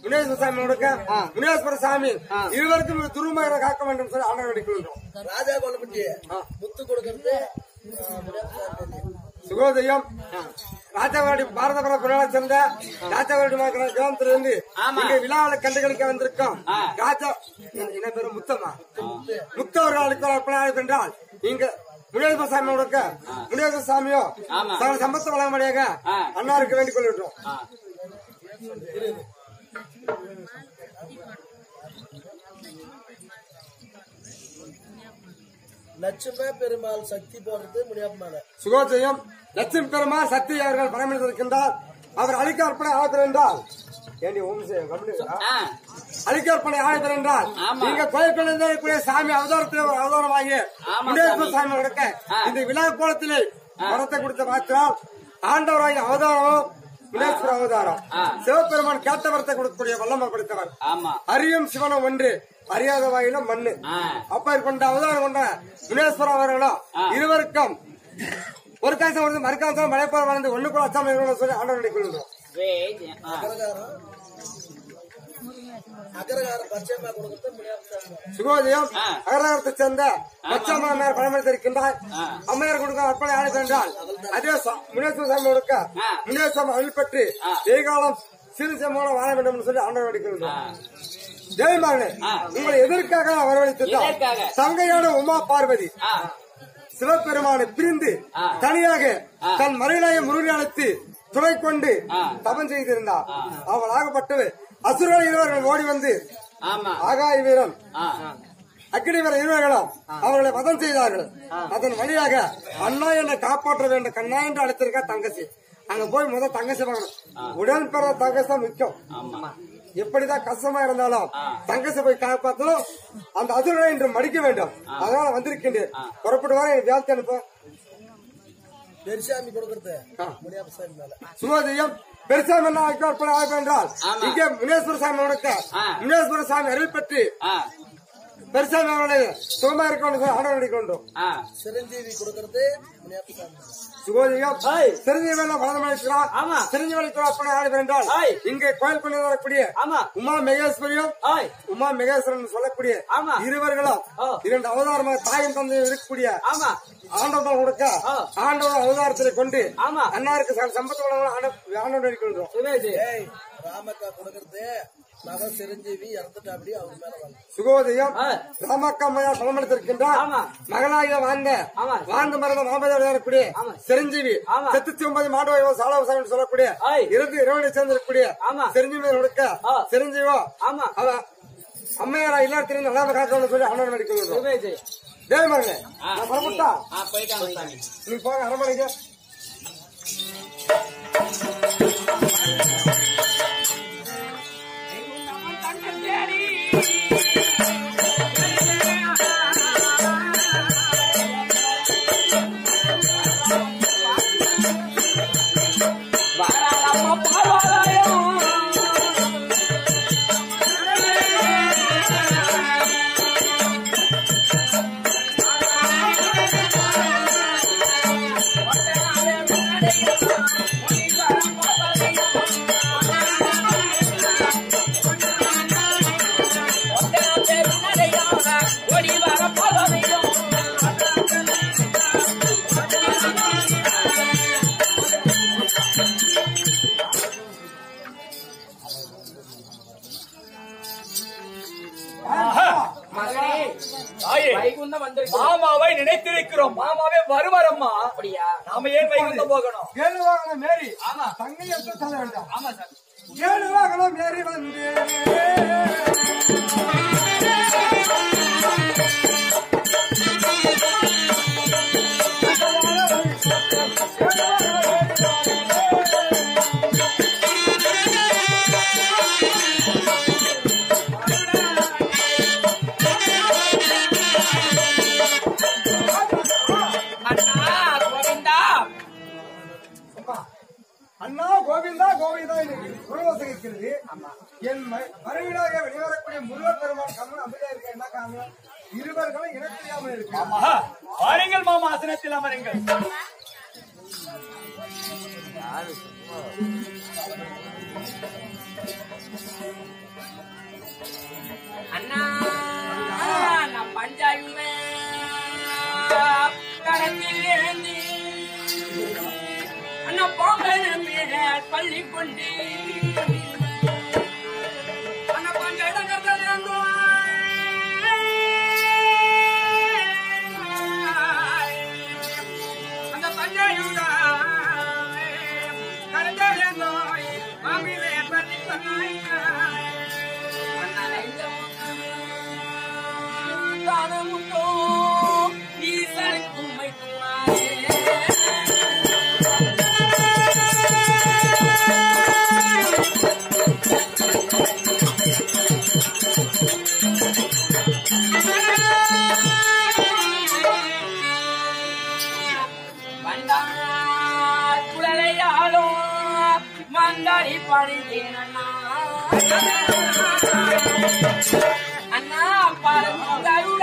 முனேஸ்வர சாமி கொடுக்க முனேஸ்வர சாமி இருவருக்கும் துருமையை காக்க வேண்டும் சொல்லி ஆண்டவர் வேண்டிக்கொள்கிறோம் ராஜா கொல்லப்பட்டி முத்து கொடுக்கறது சுகோதயம் ராஜாவாடி பாரத புராணம் சேர்ந்த ராஜாவாடி மக்கள் கிராமத்திலிருந்து இங்க விழாவில் கண்டுகளிக்க வந்திருக்கோம் ராஜா என்ன பேரு முத்தம்மா முத்த ஒரு நாளுக்கு அர்ப்பணம் என்றால் இங்க முனியேஸ்வர சாமி கொடுக்க முனியேஸ்வர சாமியோ சகல சம்பத்து வழங்கும்படியாக அன்னாருக்கு வேண்டிக் கொள்கின்றோம் லட்சுமி பெருமாள் சக்தி போடுறது முடியாம மேல சுகோதயம் லட்சுமி பெருமாள் சக்தி அவர்கள் பணமிருக்கின்றார் அவர் அழிக்க அர்ப்பணை ஆகிறார் என்றால் ஏண்டி ஓம் செய்ய கவனிங்களா அழிக்க அர்ப்பணை ஆகிறார் என்றால் நீங்க கோயில்கள் இருக்கக்கூடிய சாமி அவதாரத்தில் ஒரு அவதாரமாகி முனியேஸ்வர சாமி கொடுக்க இந்த விழா கோலத்திலே வரத்தை கொடுத்த மாத்திரம் ஆண்டவராகிய அவதாரம் முனேஸ்வர அவதாரம் சிவபெருமான் கேட்ட வரத்தை கொடுக்கக்கூடிய வல்லமை கொடுத்தவர் ஆமா அரியும் சிவனும் ஒன்று அறியாத வாயிலும் மண்ணு அப்ப கொண்ட அவதாரம் கொண்ட முனேஸ்வர அவர்களும் இருவருக்கும் ஒரு காசம் வந்து மறுக்காசம் மலைப்பாறை வளர்ந்து ஒண்ணு கூட அச்சாம இருக்கணும்னு சொல்லி ஆண்டவரை கொள்கிறோம் வேஜ் ஆ. அகரகாரம் அகரகாரம் பச்சைமா கொடுக்கறது முடியாம சுகோதயம் அகரகத்தை சேர்ந்த பச்சாமர் பழமளித்திருக்கின்றார் அம்மையார் கொடுக்க அர்ப்பணை ஆளுக்கு என்றால் அதே ச- முனேஸ்வர சாமி கொடுக்க முனேஸ்வரம் அருள் பெற்று ஏகாலம் சிறு செம்மோன வாழ வேண்டும் என்று சொல்லி ஆண்டவர் வேண்டிக்கொள்கிறோம் ஜெயமாறனே உங்களை எதற்காக வரவழைத்திருந்தார் எதற்காக? தங்கையான உமா பார்வதி ஆ. சிவபெருமானை பிரிந்து தனியாக தன் மறைநாய முருகனை அழைத்து துணை கொண்டு தபம் செய்திருந்தார் அவள் ஆகப்பட்டது அசுரன் இருவர்கள் ஓடி வந்து ஆமா ஆகாய வீரன் ஆ. அக்கினி வீரர் இருவர்களும் அவர்களை வதம் செய்தார்கள் அதன் வழியாக அண்ணா என்னை காப்பாற்ற வேண்டும் கண்ணா என்று அழைத்திருக்கா தங்கச்சி அங்க போய் முதல் தங்கச்சி பார்க்கணும் உடன் பிற தங்கச்சி தான் முக்கியம் ஆமா எப்படிதான் கஷ்டமா இருந்தாலும் தங்கச்சி போய் காப்பாற்றணும் அந்த அசுரனை இன்று மடிக்க வேண்டும் அதனால வந்திருக்கின்றேன் புறப்பட்டு வர எனக்கு வேலை அனுப்ப பெருசாமி கொடுக்கறது முடியாம சாமி மேல சுகோதயம் பெருசாமி என்ன அர்ப்பணை ஆகும் என்றால் இங்கே முனேஸ்வர சாமி உனக்கு முனேஸ்வர சாமி அருள் பெற்று ஆ. பெருசாமி அவர்களை சுகமா இருக்கணும் சொல்லி ஆண்டவரை கொண்டோம் ஆ. சிரஞ்சீவி கொடுக்கறது முடியாம சாமி சுகோதயம் சிறுநீவெல்லாம் வளர்ந்தமைக்கிறார் ஆமா. சிறுநீவளிக்கிறார் அப்படி ஆடு என்றால் ஆய். இங்கே கோயில் கொண்டு வரக்கூடிய ஆமா. உமா மெகேஸ்வரியும் ஆய். உமா மெகேஸ்வரன் சொல்லக்கூடிய ஆமா. இருவர்களும் ஆ. இரண்டு அவதாரமாக தாயும் தந்தையும் இருக்கக்கூடிய ஆமா ஆண்டவன் கொடுக்க ஆ. ஆண்டவன் அவதாரத்தை கொண்டு ஆமா. அன்னாருக்கு ச- சம்பத்து வழங்க ஆண்டவன் இருக்கின்றோம் சுவேஜ் ஏய் ராமக்கா கொடுக்கறது மகன் சிரஞ்சீவி இறந்துட்டா அப்படி அவர் மேல வாங்க சுகோதயம் ஆ. ராமக்கம்மையார் பலமளித்திருக்கின்றார் ஆமா. மகளாக வாழ்ந்த ஆமா. வாழ்ந்த மரண மாமதார் இருக்கக்கூடிய ஆமா. சிரஞ்சீவி ஆமா. செத்துத்தி ஒன்பது மாண்டவ சாலவசாமி சொல்லக்கூடிய ஆய். இருந்து இரவனை சேர்ந்திருக்கக்கூடிய ஆமா. சிரஞ்சீவி கொடுக்க ஆ. சிரஞ்சீவோ ஆமா அவ அம்மையாரா இல்லத்திலிருந்து நல்லா காக்கணும்னு சொல்லி அண்ணன் நடிக்கணும் சுவேஜ் தேவமகனே ஆ. நான் புறப்பட்டா ஆ போயிட்டாங்க சாமி நீ போங்க அரமனைக்கு தாயே, வைகுந்தம் வந்திருக்கு மாமாவை நினைத்திருக்கிறோம் மாமாவே வருவார் அம்மா அப்படியா நாம ஏன் வைகுந்தம் போகணும் ஏழு வாகனம் மேரி ஆமா தங்கை எடுத்து சொல்ல வேண்டாம் ஆமா சார் ஏழு வாகனம் மேரி வந்து அண்ணா கோவிந்தா அண்ணா கோவிந்தா கோவிந்தா என்று குரலோசை இருக்கிறது என் ம- மறுவீடாக வெளிவரக்கூடிய முருகர் பெருமான் கமலம் அப்படியே இருக்க என்ன காரணம் இருவர்களும் இனம் தெரியாமல் இருக்கு ஆமா வாருங்கள் மாமா ஆசனத்தில் அமருங்கள் பள்ளி கொண்டு அந்த பஞ்ச இடங்கள் இருந்தோம் அந்த பஞ்சாயுடா கருந்தோ மாமிலே பள்ளி தானமுட்டோ ஈசனுக்கும் மைத்துனாரே வந்தார் குழலையாலும் மந்தாரி பணித்தேன் அண்ணா அண்ணா பரமுகருட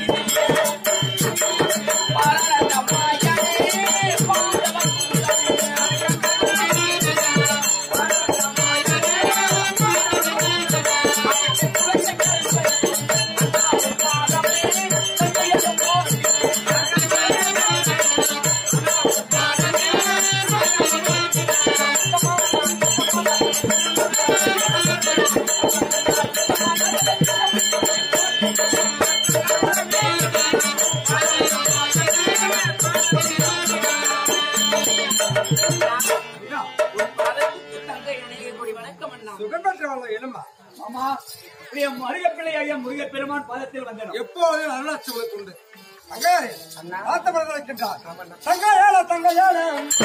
வணக்கம் அண்ணா சுகம் பெற்றவங்க என்னம்மா ஆமா இப்படியே முருக பிள்ளையாகிய முருக பெருமான் பாதத்தில் வந்தனும் எப்போது நல்லாட்சி உங்களுக்கு உண்டு தங்காரே ஆத்தப்பட இருக்கின்றார் தங்க ஏழ தங்க ஏழ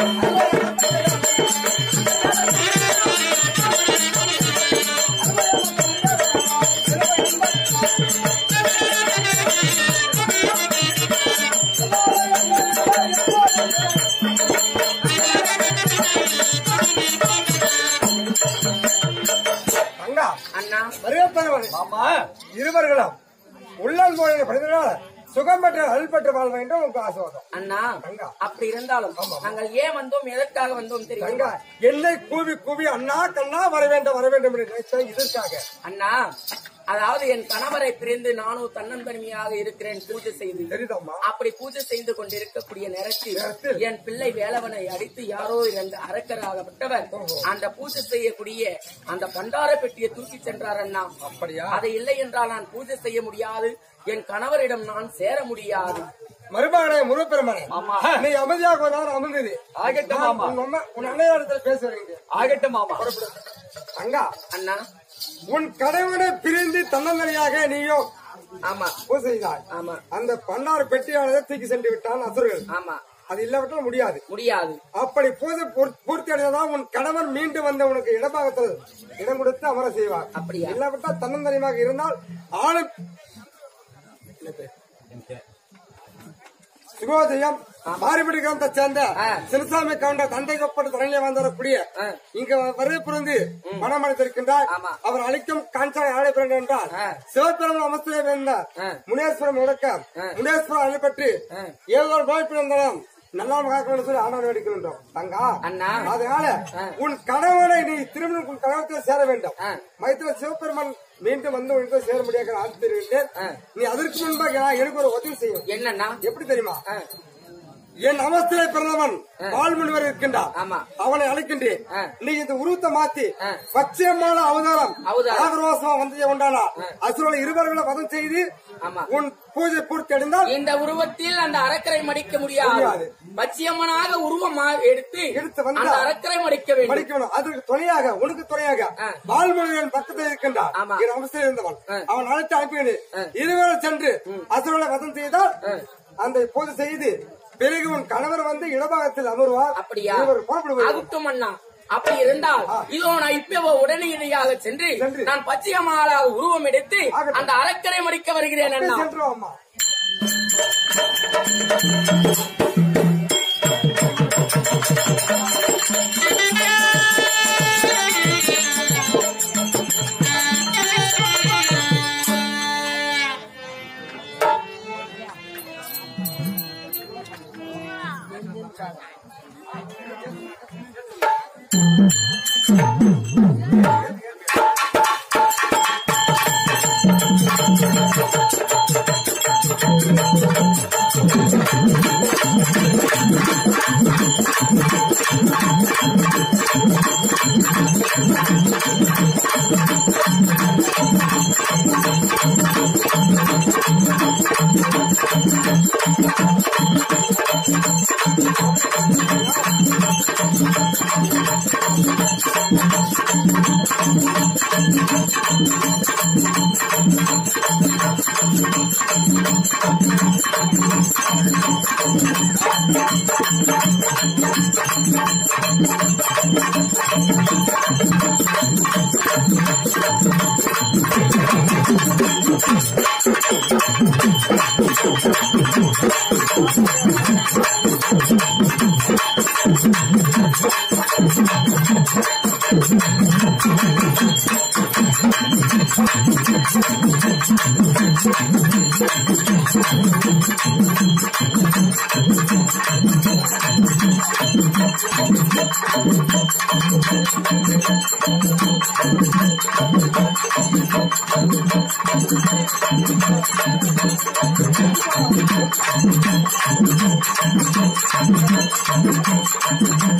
தங்கா அண்ணா மரியப்பனவன் ஆமா இருவர்களும் உள்ளம் போன படித்தனால சுகம் பெற்ற அருள் பெற்று வாழ் வேண்டும் உங்களுக்கு ஆசீர்வாதம் அண்ணா தங்கா. அப்படி இருந்தாலும் நாங்கள் ஏன் வந்தோம் எதற்காக வந்தோம் தங்கா தெரியுமா என்னை கூவி கூவி அண்ணா கண்ணா வர வேண்டும் வர வேண்டும் என்று நினைச்சேன் இதற்காக அண்ணா அதாவது என் கணவரை பிரிந்து நானும் தன்னந்தனிமையாக இருக்கிறேன் பூஜை செய்து தெரியுதம்மா அப்படி பூஜை செய்து கொண்டிருக்கக்கூடிய நேரத்தில் நேரத்தில் என் பிள்ளை வேலவனை அடித்து யாரோ இரண்டு அரக்கராகப்பட்டவர் அந்த பூஜை செய்யக்கூடிய அந்த பண்டார பெட்டியை தூக்கி சென்றார் அண்ணா அப்படியா அது இல்லை என்றால் நான் பூஜை செய்ய முடியாது என் கணவரிடம் நான் சேர முடியாது மருமகனே முருகப்பெருமனே ஆமா நீ அமைதியாக ஒரு நேரம் அமர்ந்தது ஆகட்டும் மாமா உன் அம்மா உன் அன்னையாரத்தில் பேச வரீங்க ஆகட்டும் மாமா தங்கா அண்ணா உன் கணவனை பிரிந்து தன்னந்தனியாக நீயும் ஆமா பூஜை செய்தாய் ஆமா அந்த பண்டார பெட்டியானதை தூக்கி சென்று விட்டான் அசுரர்கள் ஆமா அது இல்லாவிட்டால் முடியாது முடியாது அப்படி பூஜை பூர்- பூர்த்தி அடைந்ததான் உன் கணவன் மீண்டும் வந்து உனக்கு இடபாகத்தில் இடம் கொடுத்து அமர செய்வார் அப்படியா? இல்லாவிட்டால் தன்னந்தனியமாக இருந்தால் ஆளு சுகோதயம் மாறுபடி கிராமத்தை சேர்ந்த ஆ. சிறுசாமி கவுண்ட தந்தை கொப்பட்டு தொடங்கி வந்தரக்கூடிய ஆ. இங்க வருகை புரிந்து பணம் அளித்திருக்கின்றார் ஆமா. அவர் அளிக்கும் காஞ்சாய் ஆலை பிறந்த என்றால் ஆ. சிவபெருமன் அவஸ்தையை வேண்டார் ஆ. முனேஸ்வரம் முடக்க ஆ. முனேஸ்வரம் அழைப்பட்டு ஆ. ஏதோ ஒரு போய் பிறந்தனம் நல்லா காக்கணும்னு சொல்லி ஆனார் வேடிக்கின்றோம் தங்கா அண்ணா. அதனால ஆ. உன் கணவனை நீ திருமணம் உன் கணவத்தில் சேர வேண்டும் ஆ. மைத்திர சிவபெருமான் மீண்டும் வந்து உனக்கு சேர முடியாது ஆட்சி தெரிவித்தேன் ஆ. நீ அதற்கு முன்பாக நான் எனக்கு ஒரு உதவி செய்யும் என்னண்ணா எப்படி தெரியுமா ஆ, என் அவஸ்தையை பிறந்தவன் பால்முனிவர் இருக்கின்றான் ஆமா. அவனை அழைக்கின்றேன் ஆ. நீ இந்த உருவத்தை மாத்தி ஆ. பச்சையமான அவதாரம் அவதாரம். ஆதரவாசமா வந்து உண்டானா அசுரோட இருவர்களை வதம் செய்து ஆமா. உன் பூஜை பூர்த்தி அடைந்தால் இந்த உருவத்தில் அந்த அரக்கரை மடிக்க முடியாது முடியாது. பச்சியம்மனாக உருவம் மா- எடுத்து எடுத்து வந்தா- அந்த அரக்கரை மடிக்க வேண்டும் படிக்கணும் அதற்கு துணையாக உனக்கு துணையாக ஆ. பால்முனிவன் பக்கத்தில் இருக்கின்றான் ஆமா. என் அவஸ்தையில் இருந்தவன் ஆ. அவன் அழைத்து அனுப்பினேன் இருவரும் சென்று அசுரோட வதம் செய்தால் அந்த பூஜை செய்து பிறகு உன் கணவர் வந்து இடபாகத்தில் அமருவார் அப்படியா இருவர் புறப்படுவார் ஆகட்டும் அண்ணா அப்படி இருந்தால் இதோ நான் இப்ப உடனடியாக சென்று சென்று. நான் பச்சையம்மாளாக உருவம் எடுத்து ஆகட்டும். அந்த அரக்கரை மடிக்க வருகிறேன் அண்ணா சென்று அம்மா Thank ஆ